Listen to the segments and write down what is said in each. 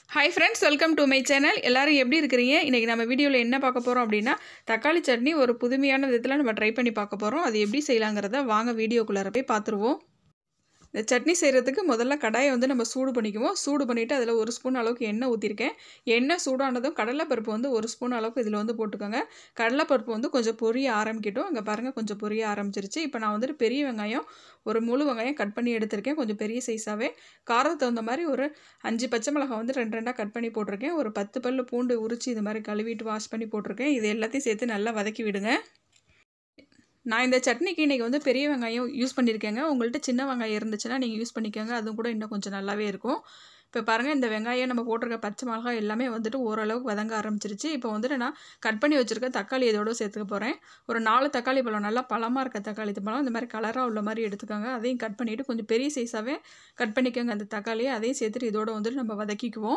hi friends welcome to my channel எல்லாரும் எப்படி இருக்கிறீங்க இன்றைக்கி நம்ம வீடியோவில் என்ன பார்க்க போகிறோம் அப்படின்னா தக்காளி சட்னி ஒரு புதுமையான விதத்தில் நம்ம ட்ரை பண்ணி பார்க்க போகிறோம் அது எப்படி செய்யலாங்கிறத வாங்க வீடியோக்குள்ளார போய் பார்த்துருவோம் இந்த சட்னி செய்கிறதுக்கு முதல்ல கடாயை வந்து நம்ம சூடு பண்ணிக்குவோம் சூடு பண்ணிவிட்டு அதில் ஒரு ஸ்பூன் அளவுக்கு எண்ணெய் ஊற்றிருக்கேன் எண்ணெய் சூடானதும் கடலைப்பருப்பு வந்து ஒரு ஸ்பூன் அளவுக்கு இதில் வந்து போட்டுக்கோங்க கடலைப்பருப்பு வந்து கொஞ்சம் பொரிய ஆரம்பிக்கட்டும் இங்கே பாருங்கள் கொஞ்சம் பொரிய ஆரம்பிச்சிருச்சு இப்போ நான் வந்துட்டு பெரிய வெங்காயம் ஒரு முழு வெங்காயம் கட் பண்ணி எடுத்திருக்கேன் கொஞ்சம் பெரிய சைஸாகவே காரத்துக்கு தகுந்த மாதிரி ஒரு அஞ்சு பச்சை மிளகாய் வந்து ரெண்டு ரெண்டாக கட் பண்ணி போட்டிருக்கேன் ஒரு பத்து பல்லு பூண்டு உரிச்சு இது மாதிரி கழுவிட்டு வாஷ் பண்ணி போட்டிருக்கேன் இது எல்லாத்தையும் சேர்த்து நல்லா வதக்கி விடுங்க நான் இந்த சட்னிக்கு இன்றைக்கி வந்து பெரிய வெங்காயம் யூஸ் பண்ணியிருக்கேங்க உங்கள்கிட்ட சின்ன வெங்காயம் இருந்துச்சுன்னா நீங்கள் யூஸ் பண்ணிக்கோங்க அதுவும் கூட இன்னும் கொஞ்சம் நல்லாவே இருக்கும் இப்போ பாருங்கள் இந்த வெங்காயம் நம்ம போட்டிருக்க பச்சை மிளகாய் எல்லாமே வந்துட்டு ஓரளவுக்கு வதங்க ஆரம்பிச்சிருச்சு இப்போ வந்துட்டு நான் கட் பண்ணி வச்சுருக்க தக்காளி இதோட சேர்த்துக்க போகிறேன் ஒரு நாலு தக்காளி பழம் நல்லா பழமாக இருக்க தக்காளி பழம் இந்த மாதிரி கலராக உள்ள மாதிரி எடுத்துக்கோங்க அதையும் கட் பண்ணிவிட்டு கொஞ்சம் பெரிய சைஸாகவே கட் பண்ணிக்கோங்க அந்த தக்காளியை அதையும் சேர்த்துட்டு இதோட வந்துட்டு நம்ம வதக்கிக்குவோம்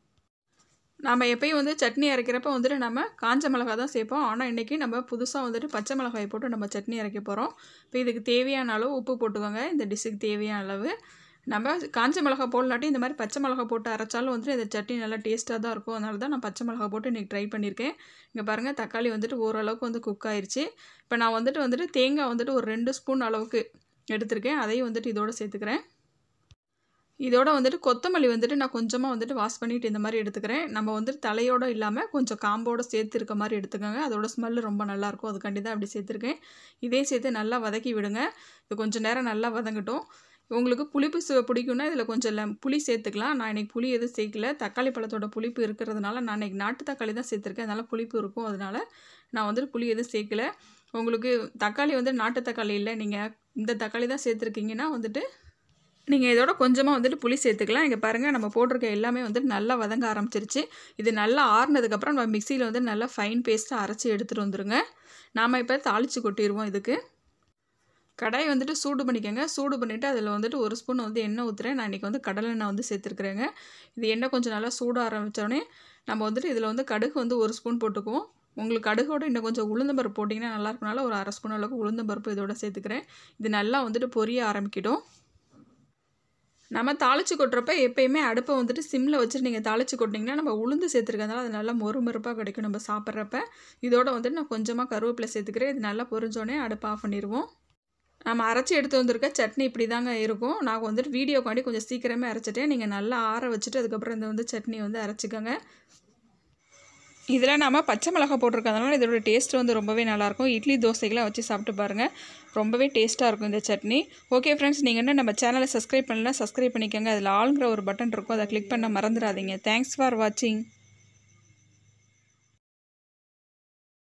நம்ம எப்பயும் வந்து சட்னி அரைக்கிறப்ப வந்துட்டு நம்ம காஞ்ச மிளகா தான் சேர்ப்போம் ஆனால் இன்றைக்கி நம்ம புதுசாக வந்துட்டு பச்சை மிளகாய் போட்டு நம்ம சட்னி அரைக்க போகிறோம் இப்போ இதுக்கு தேவையான அளவு உப்பு போட்டுக்கோங்க இந்த டிஷ்ஷுக்கு தேவையான அளவு நம்ம காஞ்ச மிளகா போடலாட்டி இந்த மாதிரி பச்சை மிளகா போட்டு அரைச்சாலும் வந்துட்டு இந்த சட்னி நல்லா டேஸ்ட்டாக தான் இருக்கும் அதனால தான் நான் பச்சை மிளகா போட்டு இன்றைக்கி ட்ரை பண்ணியிருக்கேன் இங்கே பாருங்கள் தக்காளி வந்துட்டு ஓரளவுக்கு வந்து குக் ஆயிடுச்சு இப்போ நான் வந்துட்டு வந்துட்டு தேங்காய் வந்துட்டு ஒரு ரெண்டு ஸ்பூன் அளவுக்கு எடுத்திருக்கேன் அதையும் வந்துட்டு இதோடு சேர்த்துக்கிறேன் இதோட வந்துட்டு கொத்தமல்லி வந்துட்டு நான் கொஞ்சமாக வந்துட்டு வாஷ் பண்ணிவிட்டு இந்த மாதிரி எடுத்துக்கிறேன் நம்ம வந்துட்டு தலையோடு இல்லாமல் கொஞ்சம் காம்போடு சேர்த்து இருக்க மாதிரி எடுத்துக்கோங்க அதோட ஸ்மெல்லு ரொம்ப நல்லாயிருக்கும் அதுக்காண்டி தான் அப்படி சேர்த்துருக்கேன் இதே சேர்த்து நல்லா வதக்கி விடுங்க இது கொஞ்சம் நேரம் நல்லா வதங்கட்டும் உங்களுக்கு புளிப்பு சு பிடிக்குன்னா இதில் கொஞ்சம் லெம் புளி சேர்த்துக்கலாம் நான் இன்றைக்கி புளி எதுவும் சேர்க்கல தக்காளி பழத்தோட புளிப்பு இருக்கிறதுனால நான் இன்றைக்கி நாட்டு தக்காளி தான் சேர்த்துருக்கேன் அதனால் புளிப்பு இருக்கும் அதனால் நான் வந்துட்டு புளி எதுவும் சேர்க்கல உங்களுக்கு தக்காளி வந்து நாட்டு தக்காளி இல்லை நீங்கள் இந்த தக்காளி தான் சேர்த்துருக்கீங்கன்னா வந்துட்டு நீங்கள் இதோட கொஞ்சமாக வந்துட்டு புளி சேர்த்துக்கலாம் இங்கே பாருங்கள் நம்ம போட்டிருக்க எல்லாமே வந்துட்டு நல்லா வதங்க ஆரம்பிச்சிருச்சு இது நல்லா ஆறுனதுக்கப்புறம் நம்ம மிக்சியில் வந்து நல்லா ஃபைன் பேஸ்ட்டாக அரைச்சி எடுத்துகிட்டு வந்துடுங்க நாம் இப்போ தாளித்து கொட்டிடுவோம் இதுக்கு கடாய் வந்துட்டு சூடு பண்ணிக்கோங்க சூடு பண்ணிவிட்டு அதில் வந்துட்டு ஒரு ஸ்பூன் வந்து எண்ணெய் ஊற்றுறேன் நான் இன்றைக்கி வந்து கடலை எண்ணெய் வந்து சேர்த்துருக்குறேங்க இது எண்ணெய் கொஞ்சம் நல்லா சூட ஆரம்பித்தோடனே நம்ம வந்துட்டு இதில் வந்து கடுகு வந்து ஒரு ஸ்பூன் போட்டுக்குவோம் உங்களுக்கு கடுகோடு இன்னும் கொஞ்சம் உளுந்தம்பருப்பு போட்டிங்கன்னா நல்லா இருக்கனால ஒரு அரை ஸ்பூன் அளவுக்கு உளுந்தம்பருப்பு இதோட சேர்த்துக்கிறேன் இது நல்லா வந்துட்டு பொரிய ஆரம்பிக்கிடும் நம்ம தாளித்து கொட்டுறப்ப எப்பயுமே அடுப்பை வந்துட்டு சிம்மில் வச்சுட்டு நீங்கள் தாளித்து கொட்டிங்கன்னா நம்ம உளுந்து சேர்த்துருக்கறதுனால அது நல்லா மொறு மொறுப்பாக கிடைக்கும் நம்ம சாப்பிட்றப்ப இதோட வந்துட்டு நான் கொஞ்சமாக கருவேப்பிலை சேர்த்துக்கிறேன் இது நல்லா பொரிஞ்சோடனே அடுப்பை ஆஃப் பண்ணிடுவோம் நம்ம அரைச்சி எடுத்து வந்திருக்க சட்னி இப்படி தாங்க இருக்கும் நான் வந்துட்டு வீடியோக்காண்டி கொஞ்சம் சீக்கிரமே அரைச்சிட்டேன் நீங்கள் நல்லா ஆற வச்சுட்டு அதுக்கப்புறம் இந்த வந்து சட்னி வந்து அரைச்சிக்கோங்க இதில் நம்ம பச்சை மிளகா போட்டிருக்கறதுனால இதோட டேஸ்ட் வந்து ரொம்பவே நல்லாயிருக்கும் இட்லி தோசைகளாக வச்சு சாப்பிட்டு பாருங்கள் ரொம்பவே டேஸ்ட்டாக இருக்கும் இந்த சட்னி ஓகே ஃப்ரெண்ட்ஸ் நீங்கள் என்ன நம்ம சேனலை சப்ஸ்கிரைப் பண்ணலாம் சப்ஸ்கிரைப் பண்ணிக்கோங்க அதில் ஆளுங்கிற ஒரு பட்டன் இருக்கும் அதை கிளிக் பண்ண மறந்துடாதீங்க தேங்க்ஸ் ஃபார் வாட்சிங்